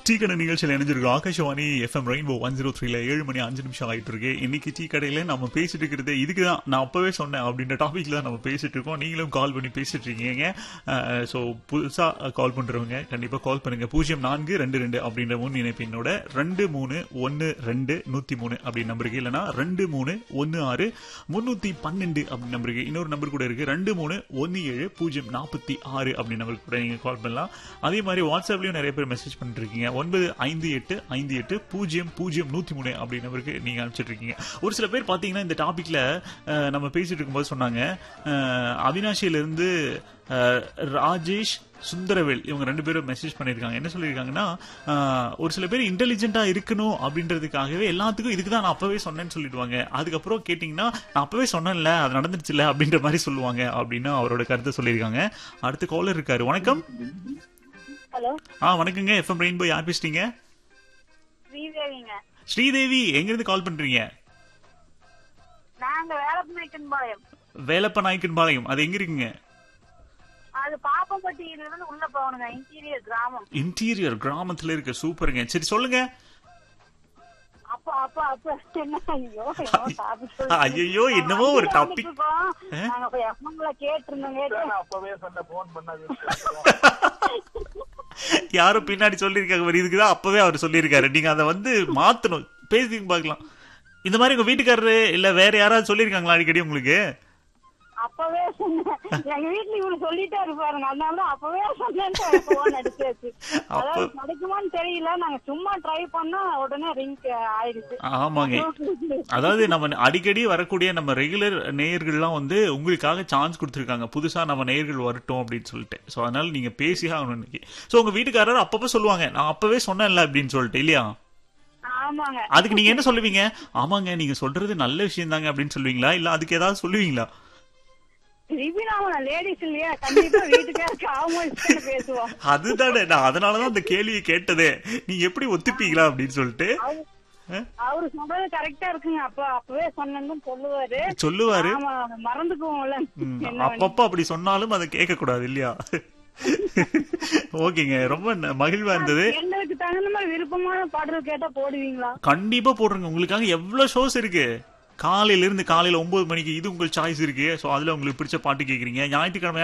Tea கடை நிகழ்ச்சியில் இணைஞ்சிருக்கோம் Akashvani FM rainbow one zero த்ரீல ஏழு மணி அஞ்சு நிமிஷம் ஆயிட்டு இருக்கு இன்னைக்கு டீ கடையில நம்ம பேசிட்டு இருக்கிறது இதுக்கு தான் நான் அப்பவே சொன்னேன் அப்படின்ற டாபிக்ல தான் நம்ம பேசிட்டு இருக்கோம் நீங்களும் கால் பண்ணி பேசிட்டு இருக்கீங்க ஸோ புதுசா கால் பண்றவங்க கண்டிப்பா கால் பண்ணுங்க பூஜ்ஜியம் நான்கு ரெண்டு ரெண்டு அப்படின்ற முன் இணைப்பினோட ரெண்டு மூணு ஒன்னு ரெண்டு நூத்தி மூணு அப்படின்னு நம்பருக்கு இல்லைன்னா ரெண்டு மூணு ஒன்னு ஆறு முன்னூத்தி பன்னெண்டு அப்படின்னு நம்பருக்கு இன்னொரு நம்பர் கூட இருக்கு ரெண்டு மூணு ஒன்னு ஏழு பூஜ்ஜியம் நாற்பத்தி ஆறு அப்படின்னு நம்பருக்கு கூட நீங்க கால் பண்ணலாம் அதே மாதிரி வாட்ஸ்அப்லயும் நிறைய பேர் மெசேஜ் பண்ணிட்டு இருக்கீங்க ஒன்பது ஐந்து எட்டு ஐந்து எட்டு பூஜ்ஜியம் பூஜ்ஜியம் நூத்தி மூணு அப்படி நம்பருக்கு நீங்க அனுப்பிச்சிட்டு இருக்கீங்க ஒரு சில பேர் பாத்தீங்கன்னா இந்த டாபிக்ல அஹ், நம்ம பேசிட்டு இருக்கும்போது சொன்னாங்க அஹ், அவினாஷியில இருந்து அஹ், ராஜேஷ் சுந்தரவேல் இவங்க ரெண்டு பேரும் மெசேஜ் பண்ணியிருக்காங்க என்ன சொல்லியிருக்காங்கன்னா அஹ், ஒரு சில பேர் இன்டெலிஜென்ட்டா இருக்கணும் அப்படின்றதுக்காகவே எல்லாத்துக்கும் இதுக்கு தான் நான் அப்பவே சொன்னேன்னு சொல்லிடுவாங்க அதுக்கப்புறம் கேட்டிங்கன்னா நான் அப்பவே சொன்னேன்ல அது நடந்துருச்சுல அப்படின்ற மாதிரி சொல்லுவாங்க அப்படின்னு அவரோட கருத்தை சொல்லியிருக்காங்க அடுத்து காலர் இருக்காரு வணக்கம் ஹலோ ஆ வணக்கங்க எஃப்எம் ரெயின்போ யார் பேசுறீங்க ஸ்ரீதேவிங்க ஸ்ரீதேவி எங்கிருந்து கால் பண்றீங்க நாங்க வேலப்பநாயக்கன் பாளையம் வேலப்ப நாயக்கன் பாளையம் அது எங்க இருக்குங்க அது பாப்பம்பட்டியில இருந்து உள்ள போகணுங்க இன்டீரியர் கிராமம் இன்டீரியர் கிராமத்துல இருக்கு சூப்பருங்க சரி சொல்லுங்க அப்ப அப்ப அப்ப என்ன ஐயோ என்னமோ topic சொல்லிட்டு. ஐயையோ, என்னமோ ஒரு நாங்க topic. இருக்கோம். ஆ? நாங்க போய் எஃப்எம்ல கேட்டிருந்தோம் கேட்டு அப்பவே சொன்ன போன் பண்ணாது யாரோ பின்னாடி சொல்லியிருக்காங்க பாரு, இதுக்குதான் அப்பவே அவர் சொல்லியிருக்காரு நீங்க அதை வந்து மாத்தணும் பேசி பார்க்கலாம் இந்த மாதிரி உங்க வீட்டுக்காரரு இல்ல வேற யாராவது சொல்லியிருக்காங்களா அடிக்கடி உங்களுக்கு அப்பவே சொன்னேன் எங்க வீட்டுல இவரு சொல்லிட்டே இருப்பாருங்க அதனால தான் அப்பவே சொன்னேன் போன் அடிச்சாச்சு அதாவது கிடைக்குமான்னு தெரியல நாங்க சும்மா ட்ரை பண்ணா உடனே ரிங் ஆயிடுச்சு ஆமாங்க அதாவது நம்ம அடிக்கடி வரக்கூடிய நம்ம ரெகுலர் நேயர்கள்லாம் வந்து உங்களுக்காக சான்ஸ் கொடுத்துருக்காங்க புதுசா நம்ம நேயர்கள் வரட்டும் அப்படின்னு சொல்லிட்டு சோ அதனால நீங்க பேசி ஆகணும் இன்னைக்கு சோ உங்க வீட்டுக்காரர் அப்பப்ப சொல்லுவாங்க நான் அப்பவே சொன்னேன்ல அப்படின்னு சொல்லிட்டு இல்லையா ஆமாங்க அதுக்கு நீங்க என்ன சொல்லுவீங்க ஆமாங்க நீங்க சொல்றது நல்ல விஷயம் தாங்க அப்படின்னு சொல்லுவீங்களா இல்ல அதுக்கு ஏதாவது சொல்லுவீங்களா திருப்பி நாம லேடிஸ் இல்லையா கண்டிப்பா வீட்டுக்காருக்கு அவங்க இஷ்டம்னு பேசுவோம் அதுதானே நான் அதனாலதான் அந்த கேள்வியை கேட்டதே நீங்க எப்படி ஒத்துப்பீங்களா அப்படின்னு சொல்லிட்டு அவரு- ஆ? அவரு சொல்றது கரெக்டா இருக்குங்க அப்ப அப்பவே சொன்னு சொல்லுவாரு சொல்லுவாரு ஆமா மறந்துக்குவோம்ல ம், என்ன பண்ணி- அப்பப்ப அப்படி சொன்னாலும் அதை கேட்க கூடாது இல்லையா ஓகேங்க ரொம்ப ந- மகிழ்வா இருந்தது எங்களுக்கு தகுந்த மாதிரி விருப்பமான பாடல் கேட்டா போடுவீங்களா கண்டிப்பா போடுறேங்க உங்களுக்காக எவ்வளவு ஷோஸ் இருக்கு காலையில இருந்து காலையில ஒன்பது மணிக்கு இது உங்கள் சாய்ஸ் இருக்கு சோ அதுல உங்களுக்கு பிடிச்ச பாட்டு கேக்குறீங்க ஞாயிற்றுக்கிழமை